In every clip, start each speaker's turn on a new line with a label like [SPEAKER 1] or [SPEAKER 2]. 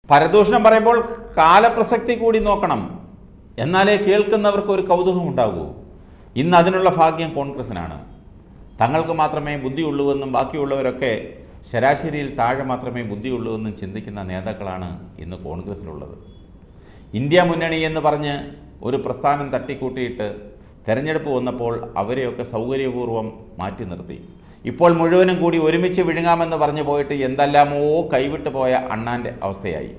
[SPEAKER 1] പരദൂഷണം പറയുമ്പോൾ കാലപ്രസക്തി കൂടി നോക്കണം എന്നാലേ കേൾക്കുന്നവർക്ക് ഒരു കൗതുകം ഉണ്ടാകൂ ഇന്ന് അതിനുള്ള ഭാഗ്യം കോൺഗ്രസിനാണ് തങ്ങൾക്ക് മാത്രമേ ബുദ്ധിയുള്ളൂവെന്നും ബാക്കിയുള്ളവരൊക്കെ ശരാശരിയിൽ താഴെ മാത്രമേ ബുദ്ധിയുള്ളൂവെന്നും ചിന്തിക്കുന്ന നേതാക്കളാണ് ഇന്ന് കോൺഗ്രസിലുള്ളത് ഇന്ത്യ മുന്നണി എന്ന് പറഞ്ഞ് ഒരു പ്രസ്ഥാനം തട്ടിക്കൂട്ടിയിട്ട് തെരഞ്ഞെടുപ്പ് വന്നപ്പോൾ അവരെയൊക്കെ സൗകര്യപൂർവ്വം മാറ്റി നിർത്തി ഇപ്പോൾ മുഴുവനും കൂടി ഒരുമിച്ച് വിഴുങ്ങാമെന്ന് പറഞ്ഞു പോയിട്ട് എന്തെല്ലാമോ കൈവിട്ടു പോയ അണ്ണാൻ്റെ അവസ്ഥയായി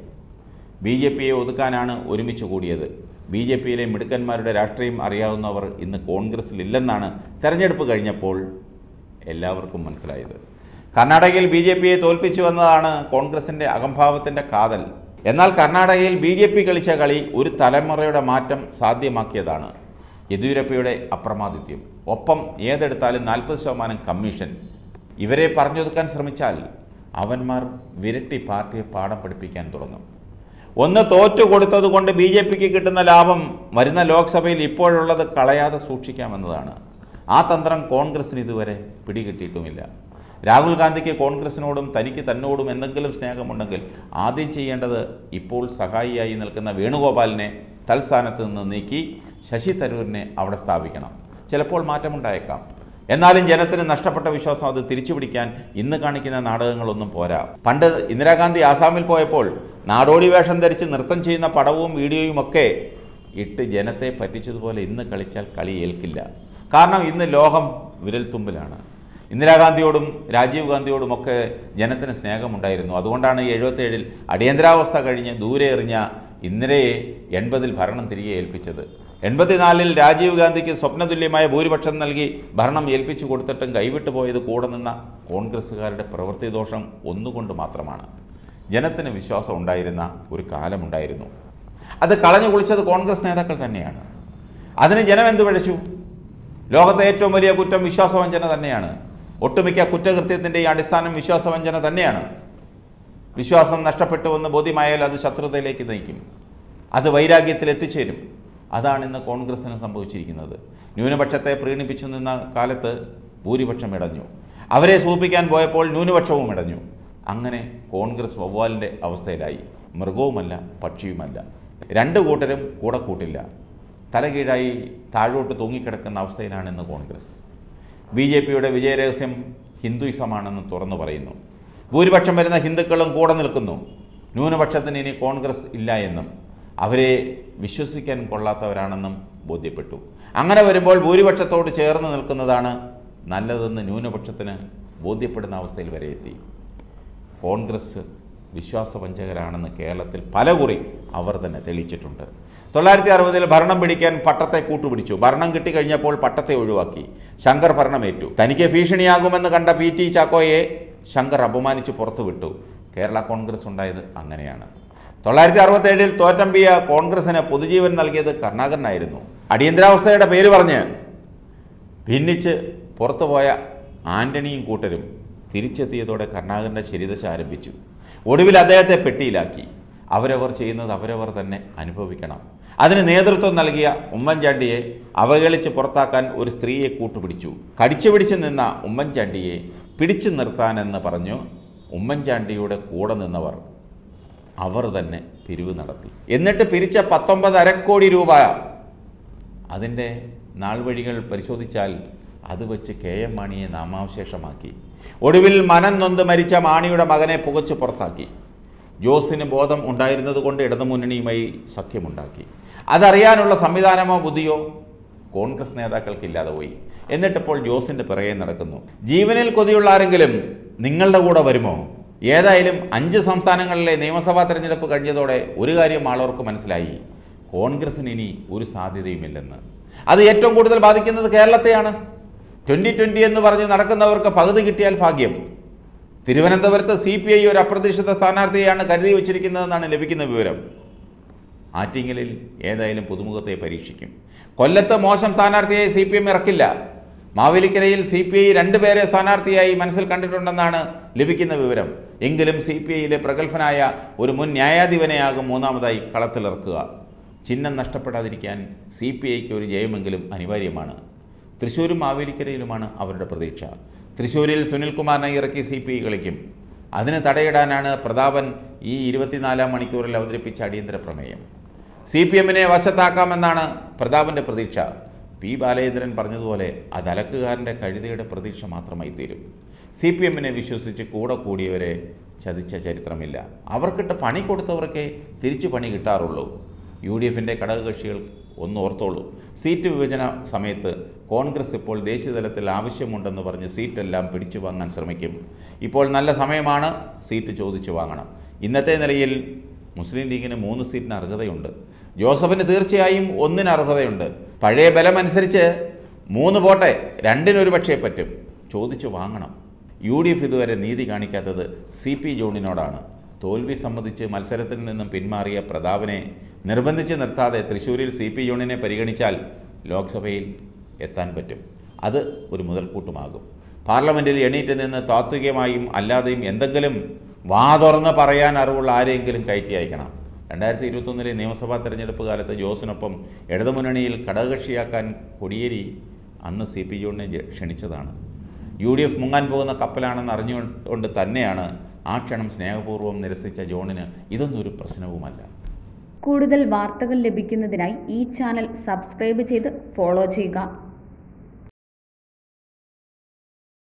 [SPEAKER 1] ബി ജെ പിയെ ഒതുക്കാനാണ് ഒരുമിച്ച് കൂടിയത് ബി ജെ പിയിലെ മിടുക്കന്മാരുടെ രാഷ്ട്രീയം അറിയാവുന്നവർ ഇന്ന് കോൺഗ്രസ്സിലില്ലെന്നാണ് തെരഞ്ഞെടുപ്പ് കഴിഞ്ഞപ്പോൾ എല്ലാവർക്കും മനസ്സിലായത് കർണാടകയിൽ ബി ജെ പിയെ തോൽപ്പിച്ചു വന്നതാണ് കോൺഗ്രസിൻ്റെ അകംഭാവത്തിൻ്റെ കാതൽ എന്നാൽ കർണാടകയിൽ ബി ജെ പി കളിച്ച കളി ഒരു തലമുറയുടെ മാറ്റം സാധ്യമാക്കിയതാണ് യെദ്യൂരപ്പയുടെ അപ്രമാദിത്യം ഒപ്പം ഏതെടുത്താലും നാൽപ്പത് ശതമാനം കമ്മീഷൻ ഇവരെ പറഞ്ഞൊതുക്കാൻ ശ്രമിച്ചാൽ അവന്മാർ വിരട്ടി പാർട്ടിയെ പാഠം പഠിപ്പിക്കാൻ തുടങ്ങും ഒന്ന് തോറ്റു കൊടുത്തത് കൊണ്ട് ബി ജെ പിക്ക് കിട്ടുന്ന ലാഭം വരുന്ന ലോക്സഭയിൽ ഇപ്പോഴുള്ളത് കളയാതെ സൂക്ഷിക്കാമെന്നതാണ് ആ തന്ത്രം കോൺഗ്രസിന് ഇതുവരെ പിടികിട്ടിയിട്ടുമില്ല രാഹുൽ ഗാന്ധിക്ക് കോൺഗ്രസിനോടും തനിക്ക് തന്നോടും എന്തെങ്കിലും സ്നേഹമുണ്ടെങ്കിൽ ആദ്യം ചെയ്യേണ്ടത് ഇപ്പോൾ സഹായിയായി നിൽക്കുന്ന വേണുഗോപാലിനെ തൽസ്ഥാനത്ത് നിന്ന് നീക്കി ശശി തരൂരിനെ അവിടെ സ്ഥാപിക്കണം ചിലപ്പോൾ മാറ്റമുണ്ടായേക്കാം എന്നാലും ജനത്തിന് നഷ്ടപ്പെട്ട വിശ്വാസം അത് തിരിച്ചു പിടിക്കാൻ ഇന്ന് കാണിക്കുന്ന നാടകങ്ങളൊന്നും പോരാ പണ്ട് ഇന്ദിരാഗാന്ധി ആസാമിൽ പോയപ്പോൾ നാടോടി വേഷം ധരിച്ച് നൃത്തം ചെയ്യുന്ന പടവും വീഡിയോയും ഒക്കെ ഇട്ട് ജനത്തെ പറ്റിച്ചതുപോലെ ഇന്ന് കളിച്ചാൽ കളി ഏൽക്കില്ല കാരണം ഇന്ന് ലോകം വിരൽത്തുമ്പിലാണ് ഇന്ദിരാഗാന്ധിയോടും രാജീവ് ഗാന്ധിയോടുമൊക്കെ ജനത്തിന് സ്നേഹമുണ്ടായിരുന്നു അതുകൊണ്ടാണ് എഴുപത്തേഴിൽ അടിയന്തരാവസ്ഥ കഴിഞ്ഞ് ദൂരെ എറിഞ്ഞ ഇന്ദിരയെ എൺപതിൽ ഭരണം തിരികെ ഏൽപ്പിച്ചത് എൺപത്തിനാലിൽ രാജീവ് ഗാന്ധിക്ക് സ്വപ്നതുല്യമായ ഭൂരിപക്ഷം നൽകി ഭരണം ഏൽപ്പിച്ചു കൊടുത്തിട്ടും കൈവിട്ടു പോയത് കൂടെ നിന്ന കോൺഗ്രസ്സുകാരുടെ പ്രവൃത്തി ദോഷം ഒന്നുകൊണ്ട് മാത്രമാണ് ജനത്തിന് വിശ്വാസം ഉണ്ടായിരുന്ന ഒരു കാലമുണ്ടായിരുന്നു അത് കളഞ്ഞു കുളിച്ചത് കോൺഗ്രസ് നേതാക്കൾ തന്നെയാണ് അതിന് ജനം എന്ത് പിഴച്ചു ലോകത്തെ ഏറ്റവും വലിയ കുറ്റം വിശ്വാസവഞ്ചന തന്നെയാണ് ഒട്ടുമിക്ക കുറ്റകൃത്യത്തിൻ്റെ അടിസ്ഥാനം വിശ്വാസവഞ്ചന തന്നെയാണ് വിശ്വാസം നഷ്ടപ്പെട്ടുവെന്ന് ബോധ്യമായാൽ അത് ശത്രുതയിലേക്ക് നയിക്കും അത് വൈരാഗ്യത്തിൽ എത്തിച്ചേരും അതാണ് ഇന്ന് കോൺഗ്രസ്സിന് സംഭവിച്ചിരിക്കുന്നത് ന്യൂനപക്ഷത്തെ പ്രീണിപ്പിച്ചു നിന്ന കാലത്ത് ഭൂരിപക്ഷം ഇടഞ്ഞു അവരെ സൂപ്പിക്കാൻ പോയപ്പോൾ ന്യൂനപക്ഷവും ഇടഞ്ഞു അങ്ങനെ കോൺഗ്രസ് വവ്വാലിൻ്റെ അവസ്ഥയിലായി മൃഗവുമല്ല പക്ഷിയുമല്ല രണ്ട് കൂട്ടരും കൂടെ കൂട്ടില്ല തലകീഴായി താഴോട്ട് തൂങ്ങിക്കിടക്കുന്ന അവസ്ഥയിലാണ് ഇന്ന് കോൺഗ്രസ് ബി ജെ പിയുടെ വിജയരഹസ്യം ഹിന്ദുയിസമാണെന്ന് തുറന്നു പറയുന്നു ഭൂരിപക്ഷം വരുന്ന ഹിന്ദുക്കളും കൂടെ നിൽക്കുന്നു ന്യൂനപക്ഷത്തിന് ഇനി കോൺഗ്രസ് ഇല്ല എന്നും അവരെ വിശ്വസിക്കാൻ കൊള്ളാത്തവരാണെന്നും ബോധ്യപ്പെട്ടു അങ്ങനെ വരുമ്പോൾ ഭൂരിപക്ഷത്തോട് ചേർന്ന് നിൽക്കുന്നതാണ് നല്ലതെന്ന് ന്യൂനപക്ഷത്തിന് ബോധ്യപ്പെടുന്ന അവസ്ഥയിൽ വരെ എത്തി കോൺഗ്രസ് വിശ്വാസവഞ്ചകരാണെന്ന് കേരളത്തിൽ പലകുറി അവർ തന്നെ തെളിയിച്ചിട്ടുണ്ട് തൊള്ളായിരത്തി അറുപതിൽ ഭരണം പിടിക്കാൻ പട്ടത്തെ കൂട്ടുപിടിച്ചു ഭരണം കിട്ടിക്കഴിഞ്ഞപ്പോൾ പട്ടത്തെ ഒഴിവാക്കി ശങ്കർ ഭരണമേറ്റു തനിക്ക് ഭീഷണിയാകുമെന്ന് കണ്ട പി ടി ചാക്കോയെ ശങ്കർ അപമാനിച്ച് പുറത്തുവിട്ടു കേരള കോൺഗ്രസ് ഉണ്ടായത് അങ്ങനെയാണ് തൊള്ളായിരത്തി അറുപത്തേഴിൽ തോറ്റമ്പിയ കോൺഗ്രസിന് പൊതുജീവൻ നൽകിയത് കരുണാകരനായിരുന്നു അടിയന്തരാവസ്ഥയുടെ പേര് പറഞ്ഞ് ഭിന്നിച്ച് പുറത്തുപോയ ആന്റണിയും കൂട്ടരും തിരിച്ചെത്തിയതോടെ കരുണാകരൻ്റെ ശരിദശ ആരംഭിച്ചു ഒടുവിൽ അദ്ദേഹത്തെ പെട്ടിയിലാക്കി അവരവർ ചെയ്യുന്നത് അവരവർ തന്നെ അനുഭവിക്കണം അതിന് നേതൃത്വം നൽകിയ ഉമ്മൻചാണ്ടിയെ അവഹേളിച്ച് പുറത്താക്കാൻ ഒരു സ്ത്രീയെ കൂട്ടുപിടിച്ചു കടിച്ചു പിടിച്ച് നിന്ന ഉമ്മൻചാണ്ടിയെ പിടിച്ചു നിർത്താനെന്ന് പറഞ്ഞു ഉമ്മൻചാണ്ടിയുടെ കൂടെ നിന്നവർ അവർ തന്നെ പിരിവ് നടത്തി എന്നിട്ട് പിരിച്ച പത്തൊമ്പത് അരക്കോടി രൂപ അതിൻ്റെ നാൾവഴികൾ പരിശോധിച്ചാൽ അത് വെച്ച് കെ എം മാണിയെ നാമാവശേഷമാക്കി ഒടുവിൽ മനം നൊന്ത് മരിച്ച മാണിയുടെ മകനെ പുകച്ച് പുറത്താക്കി ജോസിന് ബോധം ഉണ്ടായിരുന്നത് കൊണ്ട് ഇടതുമുന്നണിയുമായി സഖ്യമുണ്ടാക്കി അതറിയാനുള്ള സംവിധാനമോ ബുദ്ധിയോ കോൺഗ്രസ് നേതാക്കൾക്കില്ലാതെ പോയി എന്നിട്ടിപ്പോൾ ജോസിൻ്റെ പിറകെ നടക്കുന്നു ജീവനിൽ കൊതിയുള്ള ആരെങ്കിലും നിങ്ങളുടെ കൂടെ വരുമോ ഏതായാലും അഞ്ച് സംസ്ഥാനങ്ങളിലെ നിയമസഭാ തെരഞ്ഞെടുപ്പ് കഴിഞ്ഞതോടെ ഒരു കാര്യം ആളവർക്ക് മനസ്സിലായി കോൺഗ്രസിന് ഇനി ഒരു സാധ്യതയുമില്ലെന്ന് അത് ഏറ്റവും കൂടുതൽ ബാധിക്കുന്നത് കേരളത്തെയാണ് ട്വൻ്റി ട്വൻ്റി എന്ന് പറഞ്ഞ് നടക്കുന്നവർക്ക് പകുതി കിട്ടിയാൽ ഭാഗ്യം തിരുവനന്തപുരത്ത് സി പി ഐ ഒരു അപ്രതീക്ഷിത സ്ഥാനാർത്ഥിയെയാണ് കരുതി വച്ചിരിക്കുന്നതെന്നാണ് ലഭിക്കുന്ന വിവരം ആറ്റിങ്ങലിൽ ഏതായാലും പുതുമുഖത്തെ പരീക്ഷിക്കും കൊല്ലത്ത് മോശം സ്ഥാനാർത്ഥിയെ സി പി എം ഇറക്കില്ല മാവേലിക്കരയിൽ സി പി ഐ രണ്ടുപേരെ സ്ഥാനാർത്ഥിയായി മനസ്സിൽ കണ്ടിട്ടുണ്ടെന്നാണ് ലഭിക്കുന്ന വിവരം എങ്കിലും സി പി ഐയിലെ പ്രഗത്ഭനായ ഒരു മുൻ ന്യായാധിപനെയാകും മൂന്നാമതായി കളത്തിലിറക്കുക ചിഹ്നം നഷ്ടപ്പെടാതിരിക്കാൻ സി പി ഐക്ക് ഒരു ജയമെങ്കിലും അനിവാര്യമാണ് തൃശ്ശൂരും മാവേലിക്കരയിലുമാണ് അവരുടെ പ്രതീക്ഷ തൃശ്ശൂരിൽ സുനിൽകുമാറിനെ ഇറക്കി സി പി ഐ കളിക്കും അതിന് തടയിടാനാണ് പ്രതാപൻ ഈ ഇരുപത്തിനാലാം മണിക്കൂറിൽ അവതരിപ്പിച്ച അടിയന്തര പ്രമേയം സി പി എമ്മിനെ വശത്താക്കാമെന്നാണ് പ്രതാപൻ്റെ പ്രതീക്ഷ പി ബാലചന്ദ്രൻ പറഞ്ഞതുപോലെ അത് അലക്കുകാരൻ്റെ കഴുതയുടെ പ്രതീക്ഷ മാത്രമായി തീരും സി പി എമ്മിനെ വിശ്വസിച്ച് കൂടെ കൂടിയവരെ ചതിച്ച ചരിത്രമില്ല അവർക്കിട്ട് പണി കൊടുത്തവർക്കേ തിരിച്ചു പണി കിട്ടാറുള്ളൂ യു ഡി എഫിൻ്റെ ഘടകകക്ഷികൾ ഒന്ന് ഓർത്തോളൂ സീറ്റ് വിഭജന സമയത്ത് കോൺഗ്രസ് ഇപ്പോൾ ദേശീയതലത്തിൽ ആവശ്യമുണ്ടെന്ന് പറഞ്ഞ് സീറ്റെല്ലാം പിടിച്ചു വാങ്ങാൻ ശ്രമിക്കും ഇപ്പോൾ നല്ല സമയമാണ് സീറ്റ് ചോദിച്ചു വാങ്ങണം ഇന്നത്തെ നിലയിൽ മുസ്ലിം ലീഗിന് മൂന്ന് സീറ്റിന് അർഹതയുണ്ട് ജോസഫിന് തീർച്ചയായും ഒന്നിന് അർഹതയുണ്ട് പഴയ ബലമനുസരിച്ച് മൂന്ന് പോട്ടെ രണ്ടിനൊരു പക്ഷേ പറ്റും ചോദിച്ചു വാങ്ങണം യു ഡി എഫ് ഇതുവരെ നീതി കാണിക്കാത്തത് സി പി ജോണിനോടാണ് തോൽവി സംബന്ധിച്ച് മത്സരത്തിൽ നിന്നും പിന്മാറിയ പ്രതാപനെ നിർബന്ധിച്ച് നിർത്താതെ തൃശ്ശൂരിൽ സി പി ജോണിനെ പരിഗണിച്ചാൽ ലോക്സഭയിൽ എത്താൻ പറ്റും അത് ഒരു മുതൽക്കൂട്ടുമാകും പാർലമെൻറ്റിൽ എണീറ്റ് നിന്ന് താത്വികമായും അല്ലാതെയും എന്തെങ്കിലും വാ തുറന്ന് പറയാൻ അറിവുള്ള ആരെയെങ്കിലും കയറ്റി അയക്കണം രണ്ടായിരത്തി ഇരുപത്തൊന്നിലെ നിയമസഭാ തെരഞ്ഞെടുപ്പ് കാലത്ത് ജോസിനൊപ്പം ഇടതുമുന്നണിയിൽ ഘടകകക്ഷിയാക്കാൻ കൊടിയേരി അന്ന് സി പി ജോണിനെ ജ- ക്ഷണിച്ചതാണ് യു ഡി എഫ് മുങ്ങാൻ പോകുന്ന കപ്പലാണെന്ന് അറിഞ്ഞുകൊണ്ട് തന്നെയാണ് ആ ക്ഷണം സ്നേഹപൂർവ്വം നിരസിച്ച ജോണിന് ഇതൊന്നും ഒരു പ്രശ്നവുമല്ല
[SPEAKER 2] കൂടുതൽ വാർത്തകൾ ലഭിക്കുന്നതിനായി ഈ ചാനൽ സബ്സ്ക്രൈബ് ചെയ്ത് ഫോളോ ചെയ്യുക